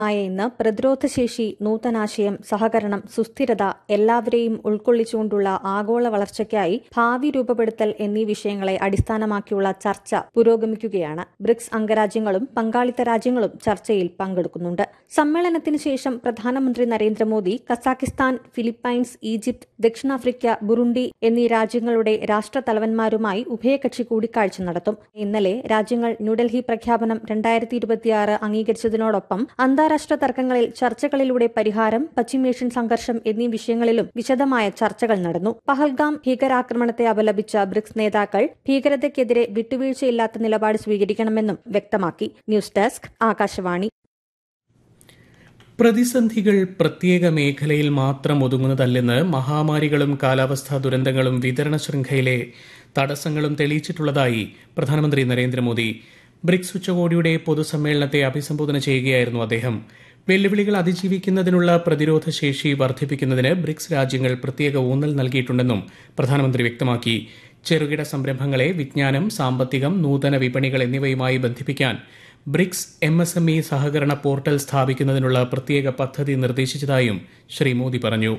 ആയ ഇന്ന് പ്രതിരോധശേഷി നൂതനാശയം സഹകരണം സുസ്ഥിരത എല്ലാവരെയും ഉൾക്കൊള്ളിച്ചുകൊണ്ടുള്ള ആഗോള വളർച്ചയ്ക്കായി ഭാവി രൂപപ്പെടുത്തൽ എന്നീ വിഷയങ്ങളെ അടിസ്ഥാനമാക്കിയുള്ള ചർച്ച പുരോഗമിക്കുകയാണ് ബ്രിക്സ് അംഗരാജ്യങ്ങളും പങ്കാളിത്ത രാജ്യങ്ങളും ചർച്ചയിൽ പങ്കെടുക്കുന്നുണ്ട് സമ്മേളനത്തിന് ശേഷം പ്രധാനമന്ത്രി നരേന്ദ്രമോദി കസാഖിസ്ഥാൻ ഫിലിപ്പൈൻസ് ഈജിപ്ത് ദക്ഷിണാഫ്രിക്ക ബുറുണ്ടി എന്നീ രാജ്യങ്ങളുടെ രാഷ്ട്രതലവന്മാരുമായി ഉഭയകക്ഷി കൂടിക്കാഴ്ച നടത്തും ഇന്നലെ രാജ്യങ്ങൾ ന്യൂഡൽഹി പ്രഖ്യാപനം രണ്ടായിരത്തി ഇരുപത്തിയാറ് അംഗീകരിച്ചതിനോടൊപ്പം അന്താരാഷ്ട്ര തർക്കങ്ങളിൽ ചർച്ചകളിലൂടെ പരിഹാരം പശ്ചിമേഷ്യൻ സംഘർഷം എന്നീ വിഷയങ്ങളിലും വിശദമായ ചർച്ചകൾ നടന്നു പഹൽഗാം ഭീകരാക്രമണത്തെ അപലപിച്ച ബ്രിക്സ് നേതാക്കൾ ഭീകരതയ്ക്കെതിരെ വിട്ടുവീഴ്ചയില്ലാത്ത നിലപാട് സ്വീകരിക്കണമെന്നും വ്യക്തമാക്കി ന്യൂസ് ഡെസ്ക് ആകാശവാണി പ്രതിസന്ധികൾ പ്രത്യേക മേഖലയിൽ മാത്രം ഒതുങ്ങുന്നതല്ലെന്ന് മഹാമാരികളും കാലാവസ്ഥാ ദുരന്തങ്ങളും വിതരണ ശൃംഖലയിലെ തടസ്സങ്ങളും തെളിയിച്ചിട്ടുള്ളതായി പ്രധാനമന്ത്രി നരേന്ദ്രമോദി ബ്രിക്സ് ഉച്ചകോടിയുടെ പൊതുസമ്മേളനത്തെ അഭിസംബോധന ചെയ്യുകയായിരുന്നു അദ്ദേഹം വെല്ലുവിളികൾ അതിജീവിക്കുന്നതിനുള്ള പ്രതിരോധ ശേഷി വർദ്ധിപ്പിക്കുന്നതിന് ബ്രിക്സ് രാജ്യങ്ങൾ പ്രത്യേക ഊന്നൽ നൽകിയിട്ടുണ്ടെന്നും പ്രധാനമന്ത്രി വ്യക്തമാക്കി ചെറുകിട സംരംഭങ്ങളെ വിജ്ഞാനം സാമ്പത്തികം നൂതന വിപണികൾ എന്നിവയുമായി ബന്ധിപ്പിക്കാൻ BRICS M S M E സഹകരണ പോർട്ടൽ സ്ഥാപിക്കുന്നതിനുള്ള പ്രത്യേക പദ്ധതി നിർദ്ദേശിച്ചതായും ശ്രീ മോദി പറഞ്ഞു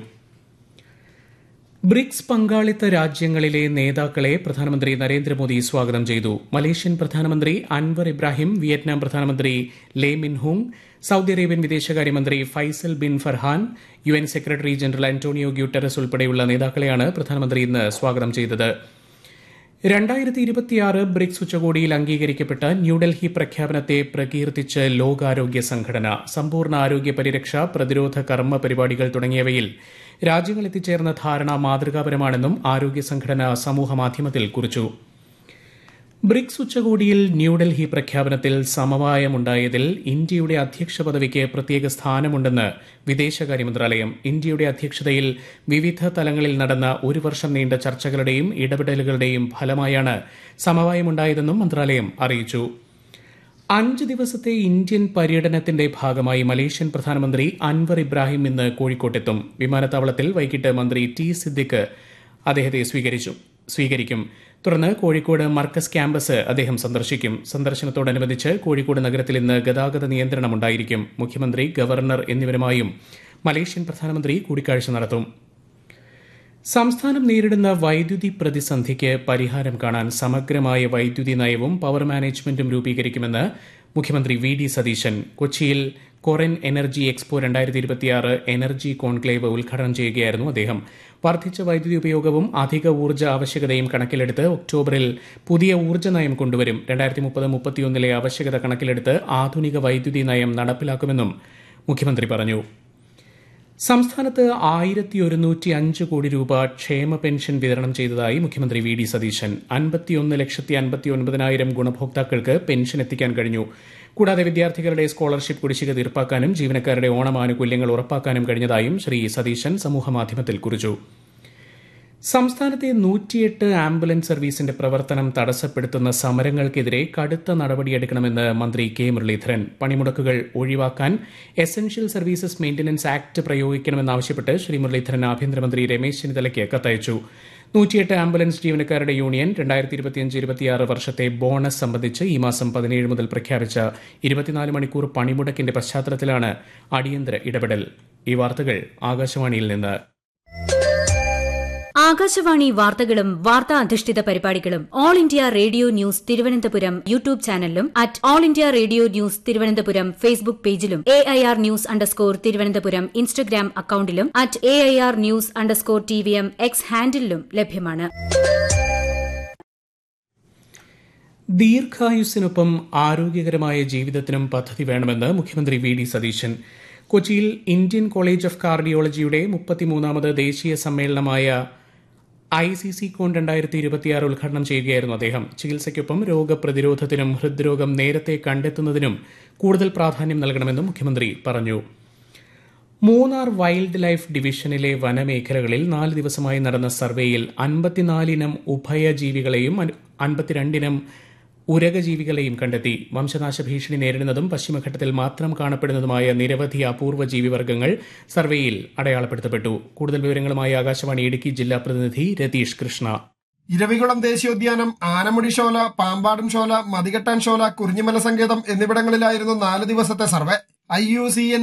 ബ്രിക്സ് പങ്കാളിത്ത രാജ്യങ്ങളിലെ നേതാക്കളെ പ്രധാനമന്ത്രി നരേന്ദ്രമോദി സ്വാഗതം ചെയ്തു മലേഷ്യൻ പ്രധാനമന്ത്രി അൻവർ ഇബ്രാഹിം വിയറ്റ്നാം പ്രധാനമന്ത്രി ലേ മിൻഹുങ് സൌദി അറേബ്യൻ വിദേശകാര്യമന്ത്രി Faisal bin Farhan U N secretary general Antonio Guterres ഉൾപ്പെടെയുള്ള നേതാക്കളെയാണ് പ്രധാനമന്ത്രി ഇന്ന് സ്വാഗതം ചെയ്തത് രണ്ടായിരത്തി ഇരുപത്തിയാറ് ബ്രിക്സ് ഉച്ചകോടിയിൽ അംഗീകരിക്കപ്പെട്ട ന്യൂഡൽഹി പ്രഖ്യാപനത്തെ പ്രകീർത്തിച്ച് ലോകാരോഗ്യ സംഘടന സമ്പൂർണ്ണ ആരോഗ്യ പരിരക്ഷ പ്രതിരോധ കർമ്മ പരിപാടികൾ തുടങ്ങിയവയിൽ രാജ്യങ്ങൾ എത്തിച്ചേർന്ന ധാരണ മാതൃകാപരമാണെന്നും ആരോഗ്യ സംഘടന സമൂഹമാധ്യമത്തിൽ കുറിച്ചു ബ്രിക്സ് ഉച്ചകോടിയിൽ ന്യൂഡൽഹി പ്രഖ്യാപനത്തിൽ സമവായമുണ്ടായതിൽ ഇന്ത്യയുടെ അധ്യക്ഷ പദവിക്ക് പ്രത്യേക സ്ഥാനമുണ്ടെന്ന് വിദേശകാര്യ മന്ത്രാലയം ഇന്ത്യയുടെ അധ്യക്ഷതയിൽ വിവിധ തലങ്ങളിൽ നടന്ന ഒരു വർഷം നീണ്ട ചർച്ചകളുടെയും ഇടപെടലുകളുടെയും ഫലമായാണ് സമവായമുണ്ടായതെന്നും മന്ത്രാലയം അറിയിച്ചു അഞ്ച് ദിവസത്തെ ഇന്ത്യൻ പര്യടനത്തിന്റെ ഭാഗമായി മലേഷ്യൻ പ്രധാനമന്ത്രി അൻവർ ഇബ്രാഹിം ഇന്ന് കോഴിക്കോട്ടെത്തും വിമാനത്താവളത്തിൽ വൈകിട്ട് മന്ത്രി ടി സിദ്ദിഖ് അദ്ദേഹത്തെ സ്വീകരിച്ചു സ്വീകരിക്കും തുടർന്ന് കോഴിക്കോട് മർക്കസ് ക്യാമ്പസ് അദ്ദേഹം സന്ദർശിക്കും സന്ദർശനത്തോടനുബന്ധിച്ച് കോഴിക്കോട് നഗരത്തിൽ ഇന്ന് ഗതാഗത നിയന്ത്രണമുണ്ടായിരിക്കും മുഖ്യമന്ത്രി ഗവർണർ എന്നിവരുമായും മലേഷ്യൻ പ്രധാനമന്ത്രി കൂടിക്കാഴ്ച നടത്തും സംസ്ഥാനം നേരിടുന്ന വൈദ്യുതി പ്രതിസന്ധിക്ക് പരിഹാരം കാണാൻ സമഗ്രമായ വൈദ്യുതി നയവും പവർ മാനേജ്മെന്റും രൂപീകരിക്കുമെന്ന് മുഖ്യമന്ത്രി വി ഡി സതീശൻ കൊച്ചിയിൽ കൊറൻ എനർജി എക്സ്പോ രണ്ടായിരത്തി ഇരുപത്തിയാറ് എനർജി കോൺക്ലേവ് ഉദ്ഘാടനം ചെയ്യുകയായിരുന്നു അദ്ദേഹം വർദ്ധിച്ച വൈദ്യുതി ഉപയോഗവും അധിക ഊർജ്ജ ആവശ്യകതയും കണക്കിലെടുത്ത് ഒക്ടോബറിൽ പുതിയ ഊർജ്ജ നയം കൊണ്ടുവരും രണ്ടായിരത്തി മുപ്പത് മുപ്പത്തിയൊന്നിലെ ആവശ്യകത കണക്കിലെടുത്ത് ആധുനിക വൈദ്യുതി നയം നടപ്പിലാക്കുമെന്നും മുഖ്യമന്ത്രി പറഞ്ഞു സംസ്ഥാനത്ത് ആയിരത്തി ഒരുന്നൂറ്റി അഞ്ച് കോടി രൂപ ക്ഷേമ പെൻഷൻ വിതരണം ചെയ്തതായി മുഖ്യമന്ത്രി വി ഡി സതീശൻ അൻപത്തിയൊന്ന് ലക്ഷത്തി അൻപത്തി ഒൻപതിനായിരം ഗുണഭോക്താക്കൾക്ക് പെൻഷൻ എത്തിക്കാൻ കഴിഞ്ഞു കൂടാതെ വിദ്യാർത്ഥികളുടെ സ്കോളർഷിപ്പ് കുടിശ്ശിക തീർപ്പാക്കാനും ജീവനക്കാരുടെ ഓണമാനുകൂല്യങ്ങൾ ഉറപ്പാക്കാനും കഴിഞ്ഞതായും ശ്രീ സതീശൻ സമൂഹമാധ്യമത്തിൽ കുറിച്ചു സംസ്ഥാനത്തെ നൂറ്റിയെട്ട് ആംബുലൻസ് സർവീസിന്റെ പ്രവർത്തനം തടസ്സപ്പെടുത്തുന്ന സമരങ്ങൾക്കെതിരെ കടുത്ത നടപടിയെടുക്കണമെന്ന് മന്ത്രി കെ മുരളീധരൻ പണിമുടക്കുകൾ ഒഴിവാക്കാൻ എസൻഷ്യൽ സർവീസസ് മെയിന്റനൻസ് ആക്ട് പ്രയോഗിക്കണമെന്നാവശ്യപ്പെട്ട് ശ്രീ മുരളീധരൻ ആഭ്യന്തരമന്ത്രി രമേശ് ചെന്നിത്തലയ്ക്ക് കത്തയച്ചു നൂറ്റിയെട്ട് ആംബുലൻസ് ജീവനക്കാരുടെ യൂണിയൻ രണ്ടായിരത്തി ഇരുപത്തിയഞ്ച് ഇരുപത്തിയാറ് വർഷത്തെ ബോണസ് സംബന്ധിച്ച് ഈ മാസം പതിനേഴ് മുതൽ പ്രഖ്യാപിച്ച ഇരുപത്തിനാല് മണിക്കൂർ പണിമുടക്കിന്റെ പശ്ചാത്തലത്തിലാണ് അടിയന്തര ഇടപെടൽ ഈ വാർത്തകൾ ആകാശവാണിയിൽ നിന്ന് ആകാശവാണി വാർത്തകളും വാർത്താ അധിഷ്ഠിത പരിപാടികളും all India radio news Thiruvananthapuram YouTube ചാനലിലും at all India radio news Thiruvananthapuram Facebook പേജിലും A I R news underscore Thiruvananthapuram Instagram അക്കൌണ്ടിലും at A I R news underscore T V M X ഹാൻഡിലും ലഭ്യമാണ് ദീർഘായുസ്സിനൊപ്പം ആരോഗ്യകരമായ ജീവിതത്തിനും പദ്ധതി വേണമെന്ന് മുഖ്യമന്ത്രി വി ഡി സതീശൻ കൊച്ചിയിൽ ഇന്ത്യൻ കോളേജ് ഓഫ് കാർഡിയോളജിയുടെ മുപ്പത്തിമൂന്നാമത് ദേശീയ സമ്മേളനമായ ഐ സി സി കോൺ രണ്ടായിരത്തി ഇരുപത്തിയാറ് ഉദ്ഘാടനം ചെയ്യുകയായിരുന്നു അദ്ദേഹം ചികിത്സയ്ക്കൊപ്പം രോഗപ്രതിരോധത്തിനും ഹൃദ്രോഗം നേരത്തെ കണ്ടെത്തുന്നതിനും കൂടുതൽ പ്രാധാന്യം നൽകണമെന്നും മുഖ്യമന്ത്രി പറഞ്ഞു മൂന്നാർ വൈൽഡ് ലൈഫ് ഡിവിഷനിലെ വനമേഖലകളിൽ നാല് ദിവസമായി നടന്ന സർവേയിൽ അൻപത്തിനാലിനം ഉഭയജീവികളെയും അൻപത്തിരണ്ടിനം ഉരകജീവികളെയും കണ്ടെത്തി വംശനാശ ഭീഷണി നേരിടുന്നതും പശ്ചിമഘട്ടത്തിൽ മാത്രം കാണപ്പെടുന്നതുമായ നിരവധി അപൂർവ ജീവിവർഗ്ഗങ്ങൾ സർവേയിൽ അടയാളപ്പെടുത്തപ്പെട്ടു കൂടുതൽ വിവരങ്ങളുമായി ആകാശവാണി ഇടുക്കി ജില്ലാ പ്രതിനിധി രതീഷ് കൃഷ്ണ ഇരവികുളം ദേശീയോദ്യാനം ആനമുടി ഷോല പാമ്പാടും ഷോല മതികെട്ടാൻ ഷോല കുറിഞ്ഞിമല സങ്കേതം എന്നിവിടങ്ങളിലായിരുന്നു നാല് ദിവസത്തെ survey I U C N